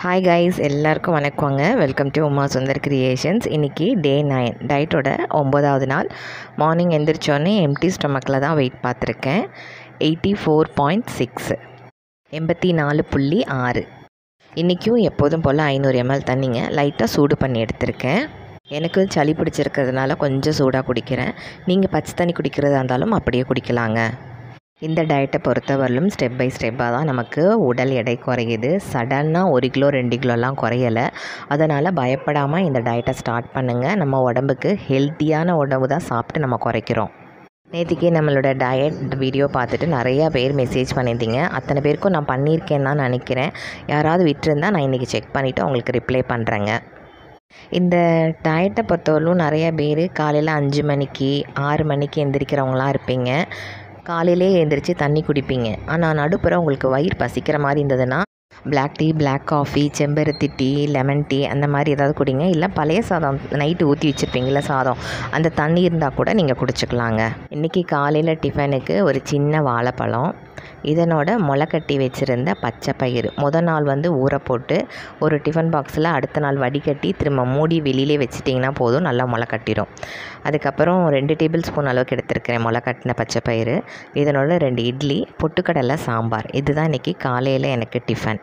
hi guys எல்லாருக்கும் வணக்கங்க welcome to Uma Sundar creations இன்றைக்கி டே நைன் டயட்டோட ஒம்பதாவது நாள் மார்னிங் எந்திரிச்சோடனே எம்டி ஸ்டொமக்கில் தான் வெயிட் பார்த்துருக்கேன் எயிட்டி ஃபோர் பாயிண்ட் சிக்ஸ் எண்பத்தி நாலு புள்ளி ஆறு இன்றைக்கும் எப்போதும் போல் ஐநூறு எம்எல் தண்ணிங்க லைட்டாக சூடு பண்ணி எடுத்திருக்கேன் எனக்கு சளி பிடிச்சிருக்கிறதுனால கொஞ்சம் சூடாக குடிக்கிறேன் நீங்கள் பச்சை தண்ணி குடிக்கிறதா இருந்தாலும் அப்படியே குடிக்கலாங்க இந்த டயட்டை பொறுத்தவரையிலும் ஸ்டெப் பை ஸ்டெப்பாக தான் நமக்கு உடல் எடை குறையுது சடனாக ஒரு கிலோ ரெண்டு கிலோலாம் குறையலை அதனால் பயப்படாமல் இந்த டயட்டை ஸ்டார்ட் பண்ணுங்கள் நம்ம உடம்புக்கு ஹெல்த்தியான உணவு தான் சாப்பிட்டு நம்ம குறைக்கிறோம் நேற்றுக்கே நம்மளோட டயட் வீடியோ பார்த்துட்டு நிறையா பேர் மெசேஜ் பண்ணியிருந்தீங்க அத்தனை பேருக்கும் நான் பண்ணியிருக்கேன்னு தான் நினைக்கிறேன் யாராவது விட்டுருந்தா நான் இன்றைக்கி செக் பண்ணிவிட்டு உங்களுக்கு ரிப்ளை பண்ணுறேங்க இந்த டயட்டை பொறுத்தவரையிலும் நிறைய பேர் காலையில் அஞ்சு மணிக்கு ஆறு மணிக்கு எந்திரிக்கிறவங்களாம் இருப்பீங்க காலையிலே எழுந்திரிச்சு தண்ணி குடிப்பீங்க ஆனால் நடுப்புற உங்களுக்கு வயிறு பசிக்கிற மாதிரி இருந்ததுன்னா பிளாக் டீ பிளாக் காஃபி செம்பருத்தி டீ லெமன் டீ அந்த மாதிரி ஏதாவது குடிங்க இல்லை பழைய சாதம் நைட்டு ஊற்றி வச்சுருப்பீங்கள சாதம் அந்த தண்ணி இருந்தால் கூட நீங்கள் குடிச்சிக்கலாங்க இன்றைக்கி காலையில் டிஃபனுக்கு ஒரு சின்ன வாழைப்பழம் இதனோட முளை கட்டி வச்சுருந்த பச்சை பயிறு முத நாள் வந்து ஊற போட்டு ஒரு டிஃபன் பாக்ஸில் அடுத்த நாள் வடிகட்டி திரும்ப மூடி வெளியிலே வச்சிட்டிங்கன்னா போதும் நல்லா முளை கட்டிடும் அதுக்கப்புறம் ரெண்டு டேபிள் ஸ்பூன் அளவுக்கு எடுத்துருக்கிறேன் முளை கட்டின பச்சை பயிறு இதனோட ரெண்டு இட்லி பொட்டுக்கடலை சாம்பார் இதுதான் இன்றைக்கி காலையில் எனக்கு டிஃபன்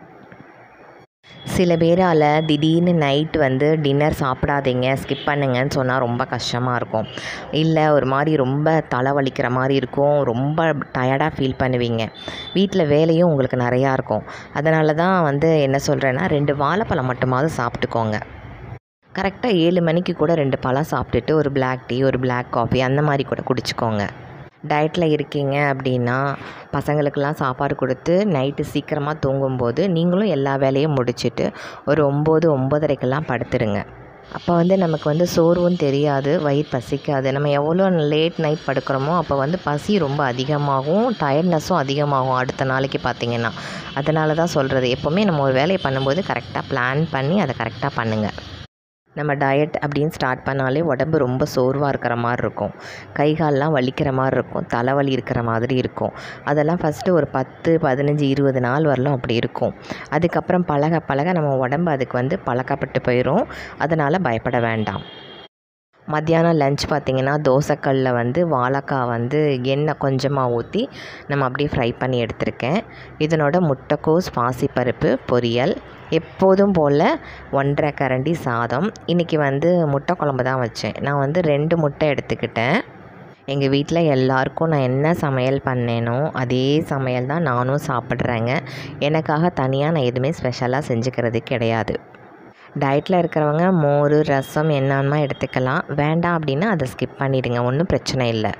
சில பேரால் திடீர்னு நைட் வந்து டின்னர் சாப்பிடாதீங்க ஸ்கிப் பண்ணுங்கன்னு சொன்னால் ரொம்ப கஷ்டமாக இருக்கும் இல்லை ஒரு மாதிரி ரொம்ப தலைவலிக்கிற மாதிரி இருக்கும் ரொம்ப டயர்டாக ஃபீல் பண்ணுவீங்க வீட்டில் வேலையும் உங்களுக்கு நிறையா இருக்கும் அதனால தான் வந்து என்ன சொல்கிறேன்னா ரெண்டு வாழைப்பழம் மட்டுமாவது சாப்பிட்டுக்கோங்க கரெக்டாக ஏழு மணிக்கு கூட ரெண்டு பழம் சாப்பிட்டுட்டு ஒரு பிளாக் டீ ஒரு பிளாக் காஃபி அந்த மாதிரி கூட குடிச்சிக்கோங்க டயட்டில் இருக்கீங்க அப்படின்னா பசங்களுக்கெல்லாம் சாப்பாடு கொடுத்து நைட்டு சீக்கிரமாக தூங்கும்போது நீங்களும் எல்லா வேலையும் முடிச்சுட்டு ஒரு ஒம்பது ஒம்பதரைக்கெல்லாம் படுத்துருங்க அப்போ வந்து நமக்கு வந்து சோர்வும் தெரியாது வயிறு பசிக்காது நம்ம எவ்வளோ லேட் நைட் படுக்கிறோமோ அப்போ வந்து பசி ரொம்ப அதிகமாகும் டயர்ட்னஸும் அதிகமாகும் அடுத்த நாளைக்கு பார்த்திங்கன்னா அதனால தான் சொல்கிறது எப்போவுமே நம்ம ஒரு வேலையை பண்ணும்போது கரெக்டாக பிளான் பண்ணி அதை கரெக்டாக பண்ணுங்கள் நம்ம டயட் அப்படின்னு ஸ்டார்ட் பண்ணாலே உடம்பு ரொம்ப சோர்வாக இருக்கிற மாதிரி இருக்கும் கை கால்லாம் வலிக்கிற மாதிரி இருக்கும் தலைவலி இருக்கிற மாதிரி இருக்கும் அதெல்லாம் ஃபஸ்ட்டு ஒரு பத்து பதினஞ்சு இருபது நாள் வரலும் அப்படி இருக்கும் அதுக்கப்புறம் பழக பழக நம்ம உடம்பு அதுக்கு வந்து பழக்கப்பட்டு போயிடும் அதனால் பயப்பட வேண்டாம் மத்தியானம் லஞ்ச் பார்த்திங்கன்னா தோசைக்கல்லில் வந்து வாழைக்காய் வந்து எண்ணெய் கொஞ்சமாக ஊற்றி நம்ம அப்படியே ஃப்ரை பண்ணி எடுத்திருக்கேன் இதனோட முட்டைக்கோஸ் பாசிப்பருப்பு பொரியல் எப்போதும் போல் ஒன்றரை கரண்டி சாதம் இன்றைக்கி வந்து முட்டை குழம்பு தான் வச்சேன் நான் வந்து ரெண்டு முட்டை எடுத்துக்கிட்டேன் எங்கள் வீட்டில் எல்லாருக்கும் நான் என்ன சமையல் பண்ணேனோ அதே சமையல் தான் நானும் சாப்பிட்றேங்க எனக்காக தனியாக நான் எதுவுமே ஸ்பெஷலாக செஞ்சுக்கிறது கிடையாது டயட்டில் இருக்கிறவங்க மோர் ரசம் என்னன்னா எடுத்துக்கலாம் வேண்டாம் அப்படின்னா அதை ஸ்கிப் பண்ணிவிடுங்க ஒன்றும் பிரச்சனை இல்லை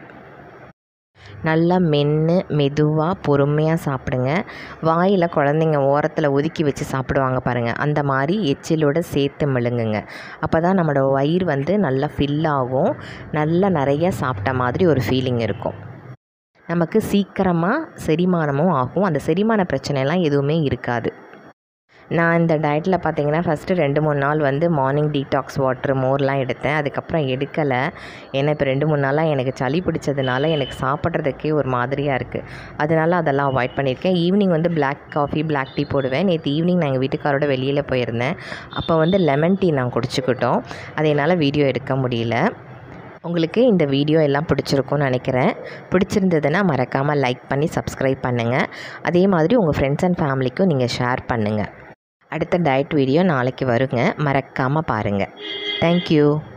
நல்லா மென்று மெதுவாக பொறுமையாக சாப்பிடுங்க வாயில் குழந்தைங்க ஓரத்தில் ஒதுக்கி வச்சு சாப்பிடுவாங்க பாருங்கள் அந்த மாதிரி எச்சிலோடு சேர்த்து மெழுங்குங்க அப்போ தான் நம்மளோட வயிறு வந்து நல்லா ஃபில் ஆகும் நல்லா நிறைய சாப்பிட்ட மாதிரி ஒரு ஃபீலிங் இருக்கும் நமக்கு சீக்கிரமாக செரிமானமும் ஆகும் அந்த செரிமான பிரச்சனைலாம் எதுவுமே இருக்காது நான் இந்த டயட்டில் பார்த்தீங்கன்னா ஃபஸ்ட்டு ரெண்டு மூணு நாள் வந்து மார்னிங் டீடாக்ஸ் வாட்ரு மோர்லாம் எடுத்தேன் அதுக்கப்புறம் எடுக்கலை ஏன்னா இப்போ ரெண்டு மூணு நாளாக எனக்கு சளி பிடிச்சதுனால எனக்கு சாப்பிட்றதுக்கே ஒரு மாதிரியாக இருக்குது அதனால அதெல்லாம் அவாய்ட் பண்ணியிருக்கேன் ஈவினிங் வந்து பிளாக் காஃபி பிளாக் டீ போடுவேன் நேற்று ஈவினிங் நான் எங்கள் வீட்டுக்காரோட வெளியில் போயிருந்தேன் அப்போ வந்து லெமன் டீ நான் குடிச்சிக்கிட்டோம் அதனால் வீடியோ எடுக்க முடியல உங்களுக்கு இந்த வீடியோ எல்லாம் பிடிச்சிருக்கும்னு நினைக்கிறேன் பிடிச்சிருந்ததுன்னா மறக்காமல் லைக் பண்ணி சப்ஸ்கிரைப் பண்ணுங்கள் அதே மாதிரி உங்கள் ஃப்ரெண்ட்ஸ் அண்ட் ஃபேமிலிக்கும் நீங்கள் ஷேர் பண்ணுங்கள் அடுத்த டயட் வீடியோ நாளைக்கு வருங்க மறக்காமல் பாருங்கள் தேங்க்யூ